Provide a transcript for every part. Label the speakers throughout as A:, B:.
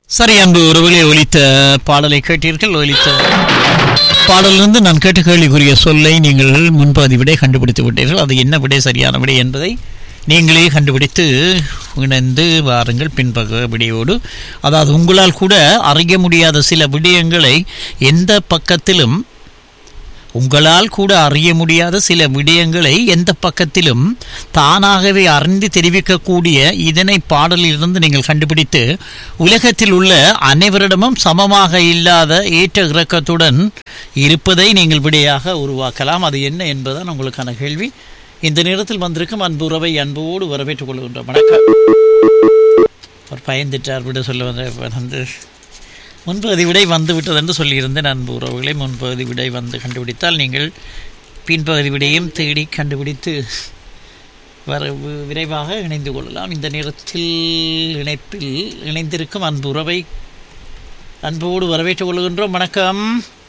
A: சரி அன்பு உறவுகளை ஒலித்த பாடலை கேட்டீர்கள் ஒலித்த பாடலிருந்து நான் கேட்ட கேள்விக்குரிய சொல்லை நீங்கள் முன்பதி விடை கண்டுபிடித்து விட்டீர்கள் அது என்ன விடை சரியான விடை என்பதை நீங்களே கண்டுபிடித்து இணைந்து வாருங்கள் பின்பக்க விடையோடு அதாவது உங்களால் கூட அறிய முடியாத சில விடயங்களை எந்த பக்கத்திலும் உங்களால் கூட அறிய முடியாத சில விடயங்களை எந்த பக்கத்திலும் தானாகவே அறிந்து தெரிவிக்கக்கூடிய இதனை பாடலிலிருந்து நீங்கள் கண்டுபிடித்து உலகத்தில் உள்ள அனைவரிடமும் சமமாக இல்லாத ஏற்ற இறக்கத்துடன் இருப்பதை நீங்கள் விடையாக உருவாக்கலாம் அது என்ன என்பதுதான் உங்களுக்கான கேள்வி இந்த நேரத்தில் வந்திருக்கும் அன்பு உறவை அன்போடு வரவேற்றுக் கொள்கின்ற வணக்கம் அவர் பயந்துட்டார் விட சொல்ல வந்த வந்து முன்பகுதி விடை வந்து விட்டது என்று சொல்லியிருந்தேன் அன்பு உறவுகளை முன்பகுதி விடை வந்து கண்டுபிடித்தால் நீங்கள் பின்பகுதி விடையும் தேடி கண்டுபிடித்து வர வி- விரைவாக இணைந்து கொள்ளலாம் இந்த நேரத்தில் இணைப்பில் இணைந்திருக்கும் அன்பு உறவை அன்போடு வரவேற்றுக் கொள்கின்றோம் வணக்கம்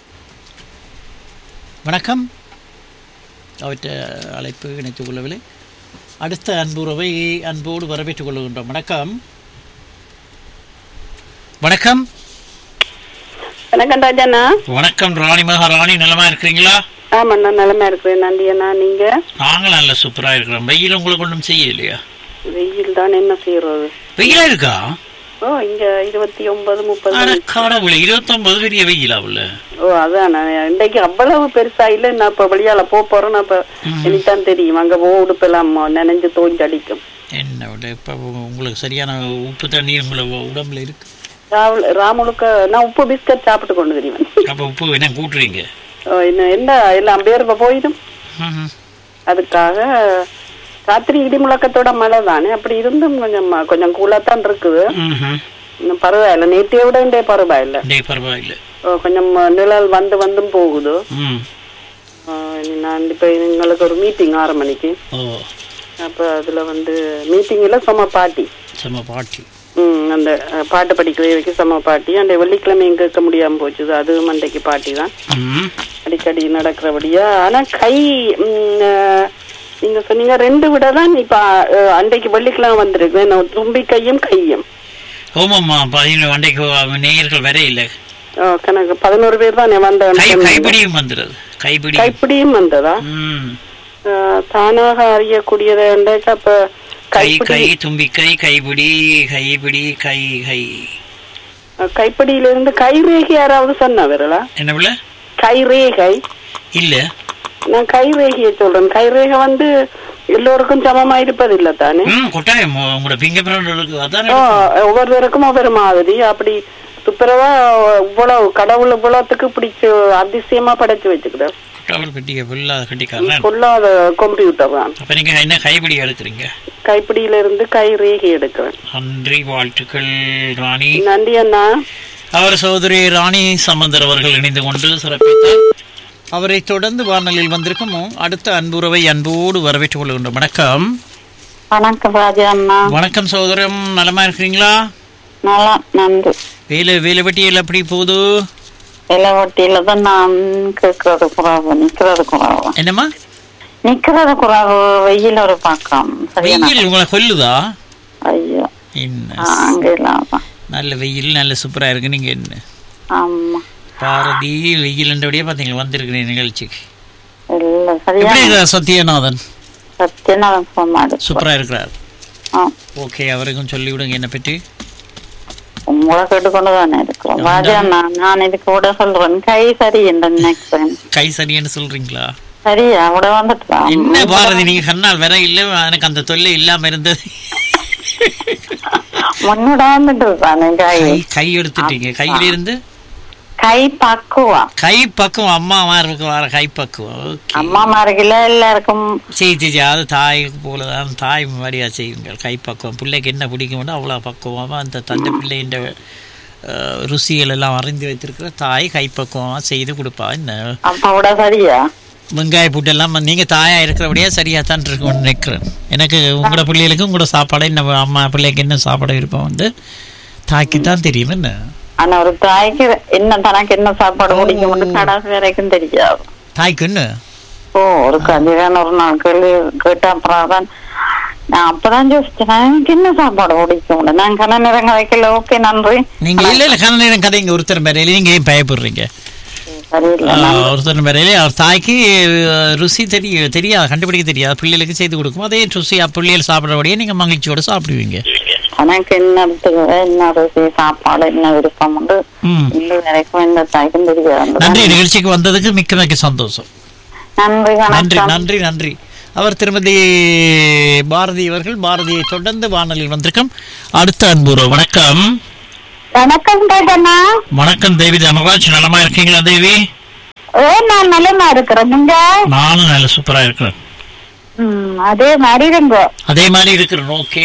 A: வணக்கம் அவற்றை அழைப்பு இணைத்துக் கொள்ளவில்லை அடுத்த அன்பு உறவை அன்போடு வரவேற்றுக் கொள்கின்றோம் வணக்கம் வணக்கம்
B: வணக்கம் ராஜண்ணா
A: வணக்கம் ராணி மகாராணி நலமா இருக்கிறீங்களா
B: ஆமா நான் நிலமா இருக்கிறேன் நன்றி அண்ணா நீங்க
A: நாங்கள் நல்ல சூப்பரா இருக்கிறோம் வெயில் உங்களுக்கு ஒன்றும் செய்ய இல்லையா
B: வெயில் தான் என்ன செய்யறது
A: வெயிலா இருக்கா
B: ஓ இங்க இருபத்தி ஒன்பது முப்பது
A: ஆனா கடவுளை இருபத்தொன்பது பெரிய வெயிலா உள்ள
B: ஓ அதான் இன்றைக்கு அவ்வளவு பெருசா இல்ல நான் இப்ப வெளியால போக போறேன் நான் இப்ப எனக்குதான் தெரியும் அங்க போ உடுப்பெல்லாம் நினைஞ்சு தோஞ்சு அடிக்கும்
A: என்ன விட இப்ப உ- உங்களுக்கு சரியான உப்பு தண்ணி உங்களை உ- உடம்புல இருக்கு
B: ராவுல ராமுலுக்கு நான் உப்பு பிஸ்கட் சாப்பிட்டு கொண்டு தெரியும்
A: அப்ப உப்பு என்ன கூட்டுறீங்க
B: ஓ இன்னும் என்ன எல்லாம் பேர் இப்ப போயிடும்
A: ம்ஹும்.
B: அதுக்காக ராத்திரி இடி முழக்கத்தோட மழை தானே அப்படி இருந்தும் கொஞ்சம் ம- கொஞ்சம் கூலாத்தான் இருக்குது
A: ம்ஹும்.
B: இன்னும் பரவாயில்ல நேற்றைய விட இன்றைய பரவாயில்ல
A: டேய் பரவாயில்ல
B: ஓ, கொஞ்சம் நிழல் வந்து வந்தும் போகுது
A: ம்
B: ஆ, இனி நான் இப்போ எங்களுக்கு ஒரு மீட்டிங் ஆறு மணிக்கு
A: ஓ
B: அப்போ அதில் வந்து மீட்டிங்கில் சம பாட்டி
A: செம்ம பாட்டி
B: ம் அந்த அஹ், பாட்டு படிக்கிறதுக்கு சம பாட்டி அந்த வெள்ளிக்கிழமையும் கேட்க முடியாமல் போச்சுது அது மண்டைக்கு பாட்டி தான்
A: ம்
B: அடிக்கடி நடக்கிறபடியா ஆனால் கை ம், அஹ், நீங்க சொன்னீங்க ரெண்டு விட தான் இப்போ அஹ், அன்றைக்கு வெள்ளிக்கிழமை வந்திருக்கு நான் தும்பி கையும் கையும்
A: ஓமாம்மா பதினேழு அண்டைக்கு நேயர்கள் வர இல்லை
B: அஹ், கணக்கு பதினோரு பேர் தான்
A: கை
B: வந்தேன்
A: கைப்பிடியும் வந்துடுது கைப்பிடி
B: கைப்பிடியும் வந்ததா
A: ம்
B: ஆஹ் தானாக அறியக்கூடியது என்றாக்கா அப்ப
A: கை
B: கைப்பிடி
A: கை தும்பிக்கை கைப்பிடி கைப்பிடி கை கை
B: அஹ் கைப்பிடியிலிருந்து கைரேகை யாராவது சொன்னா விரலா
A: என்ன பிள்ளை
B: கைரேகை
A: இல்ல
B: நான் கைரேகையை சொல்றேன் கைரேகை வந்து எல்லோருக்கும் சமமா இருப்பதில்லை தானே
A: ம் கொட்டாயம் உ- உங்களோட பிங்கர் பிரிண்ட் அதானே
B: ஆ, ஒவ்வொருவருக்கும் ஒவ்வொரு மாதிரி அப்படி துப்புரவா இவ்வளவு கடவுள் இவ்வளவுத்துக்கு பிடிச்சு அதிசயமா படைச்சு வச்சுக்கிறார்
A: கொட்டாவல் பெட்டியை ஃபுல்லாக கட்டிக்காரன்
B: சொல்லாத கம்ப்யூட்டர் தான்
A: அப்ப நீங்க என்ன கைப்பிடி எடுக்கிறீங்க
B: கைப்பிடியில இருந்து கை ரேகை எடுக்கிறேன்
A: நன்றி வாழ்த்துக்கள் ராணி
B: நன்றி அண்ணா
A: அவர் சகோதரி ராணி சம்பந்தர் அவர்கள் இணைந்து கொண்டு சிறப்பித்தார் அவரை தொடர்ந்து வானொலியில் வந்திருக்கும் அடுத்த அன்புறவை அன்போடு வரவேற்றுக் கொள்கின்றோம் வணக்கம்
C: வணக்கம் ராஜா அண்ணா
A: வணக்கம் சகோதரம் நலமா இருக்கிறீங்களா
C: நல்லா நன்றி
A: வேலை வேலை வெட்டியில் எப்படி போகுது
C: இலவட்டியில தான் நான் கேட்கறது குறாவு நிக்கிறது குறாவு
A: என்னம்மா
C: நிக்கிறது குறாவு வெயில் ஒரு பக்கம் சரியா
A: வெயில் உங்களை கொல்லுதா
C: ஐயோ
A: என்ன
C: ஆ, அங்க இல்லாம
A: நல்ல வெயில் நல்ல சூப்பரா இருக்கு நீங்க என்ன
C: ஆமா
A: பாரதி வெயில் என்றபடியே பார்த்தீங்களா வந்திருக்கிறேன் நிகழ்ச்சிக்கு
C: இல்ல சரியா
A: எப்படி இருக்கிறார் சத்யநாதன்
C: சத்தியநாதன் சொன்னாரு
A: சூப்பரா இருக்கிறார்
C: ஆ,
A: ஓகே அவருக்கும் சொல்லி விடுங்க என்னை பற்றி
C: உங்களை கேட்டுக்கொண்டு தானே இருக்கிறோம் ராஜா அண்ணா நான் இதுக்கு கூட சொல்றேன் கை சரி என்று நினைக்கிறேன்
A: கை சரின்னு சொல்றீங்களா
C: சரியா கூட வந்துட்டு
A: என்ன பாரதி நீங்க கண்ணால் வர இல்ல எனக்கு அந்த தொல்லை இல்லாம இருந்தது
C: முன்னோட வந்துட்டு தானே கை
A: கை கை எடுத்துட்டீங்க கையில இருந்து
C: கை பக்குவா
A: கை பக்குவம் அம்மா மாருக்கு வர கை பக்குவம் ஓகே
C: அம்மா மாருகில எல்லாருக்கும்
A: சரி சரி சரி, அது தாய்க்கு போலதான் தாய் மாதிரியா செய்யுங்கள் கை பக்குவம் பிள்ளைக்கு என்ன பிடிக்கும்னு அவ்வளோ பக்குவமா அந்த தந்தை பிள்ளைன்ற அஹ், ருசிகள் எல்லாம் அறிந்து வைத்திருக்கிற தாய் கை பக்குவமா செய்து கொடுப்பா என்ன
C: அப்ப கூட சரியா
A: வெங்காய புட்டெல்லாம் நீங்க தாயா இருக்கிறபடியா சரியா தான் இருக்கும்னு நினைக்கிறேன் எனக்கு உங்களோட பிள்ளைகளுக்கு உங்களோட சாப்பாடு என்ன அம்மா பிள்ளைக்கு என்ன சாப்பாடு விருப்பம் வந்து தாய்க்கு தான் தெரியும் என்ன
C: ஆனா ஒரு தாய்க்கு என்ன தனக்கு என்ன சாப்பாடு பிடிக்கும் கடைசி வரைக்கும் தெரியாது
A: தாய்க்கு என்ன
C: ஓ ஒரு கல்யாணம் ஒரு நாள் கேள்வி கேட்ட அப்புறம் தான் நான் அப்பதான் யோசிச்சேன் எனக்கு என்ன சாப்பாடு பிடிக்கும் நான் கண்ண நிறங்க வைக்கல ஓகே நன்றி
A: நீங்க இல்ல இல்ல கன நேரம் கதைங்க ஒருத்தர் மேரையில நீங்க ஏன் பயப்படுறீங்க
C: சரியில்லை
A: ஆ,
C: நன்றி.
A: ஒருத்தர் மேரையில அவர் தாய்க்கு அஹ், ருசி தெரிய தெரியாது கண்டுபிடிக்க தெரியாது பிள்ளைகளுக்கு செய்து கொடுக்கும் அதே ருசி பிள்ளைகள் சாப்பிட்றபடியே நீங்க மகிழ்ச்சியோட சாப்பிடுவீங்க
C: எனக்கு என்ன எடுத்துக்க என்ன ருசி சாப்பாடு என்ன விருப்பம் உண்டு
A: ம்.
C: இந்த வரைக்கும் இந்த தாய்க்கும் தெரியாது
A: நன்றி நிகழ்ச்சிக்கு வந்ததுக்கு மிக்க மிக்க சந்தோஷம்
C: நன்றி
A: நன்றி
C: வணக்கம்
A: நன்றி நன்றி அவர் திருமதி பாரதி அவர்கள் பாரதியை தொடர்ந்து வானொலியில் வந்திருக்கும் அடுத்த அன்புறோ வணக்கம்
C: வணக்கம் கேட்டண்ணா
A: வணக்கம் தேவி தனராஜ் நலமா இருக்கீங்களா தேவி
C: நான் நல்லமா இருக்கிறேன் நீங்க
A: நானும் நல்ல சூப்பரா இருக்கிறேன்
C: ம், அதே மாதிரி இருங்கோ
A: அதே மாதிரி இருக்கிறேன் ஓகே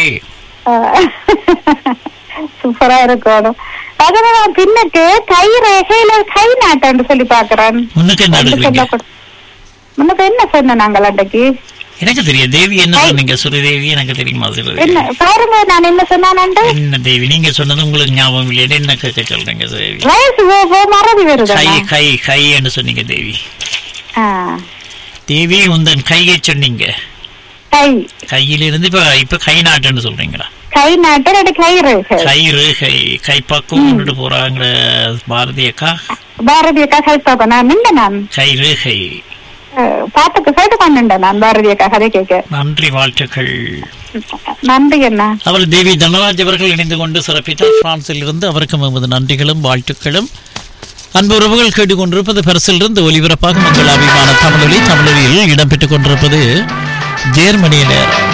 C: சூப்பரா இருக்கணும் அதுல நான் பின்னுக்கு கை ரேகையில கை நாட்டன்னு சொல்லி பாக்குறேன்
A: முன்னுக்கு என்ன எடுக்கிறீங்க
C: முன்னுக்கு என்ன சொன்ன நாங்கள் அன்றைக்கு
A: எனக்கு தெரியும் தேவி என்ன சொன்னீங்க சுரதேவி எனக்கு தெரியுமா சுரதேவி
C: என்ன பாருங்க நான் என்ன சொன்னானண்டு
A: என்ன தேவி நீங்க சொன்னது உங்களுக்கு ஞாபகம் இல்லையா என்ன கேட்க சொல்றீங்க தேவி
C: வயசு போ- போ மறதி வருது
A: கை கை கை என்று சொன்னீங்க தேவி
C: ஆ,
A: தேவி உந்தன் கையை சொன்னீங்க
C: கை
A: கையிலிருந்து இப்ப இப்ப கை நாட்டுன்னு சொல்றீங்களா
C: கை நாட்டு ரெண்டு கை ரேகை
A: கயிறு கை கைப்பக்கம் கொண்டுட்டு போறாங்க பாரதி அக்கா
C: பாரதி அக்கா கை பார்க்க நான் நின்ற நான்
A: கயிறு கை
C: அஹ், பாட்டுக்கு கேட்டு கொண்டுட்டேன் நான் பாரதி அக்கா கதை கேட்க
A: நன்றி வாழ்த்துக்கள்
C: நன்றி அண்ணா
A: அவர் தேவி தனராஜ் அவர்கள் இணைந்து கொண்டு சிறப்பித்தார் பிரான்சில் இருந்து அவருக்கு எமது நன்றிகளும் வாழ்த்துக்களும் அன்பு உறவுகள் கேட்டுக்கொண்டிருப்பது பரிசிலிருந்து ஒலிபரப்பாக உங்கள் அபிமான தமிழொலி தமிழொலியில் இடம்பெற்றுக் கொண்டிருப்பது ஜேர்மனியில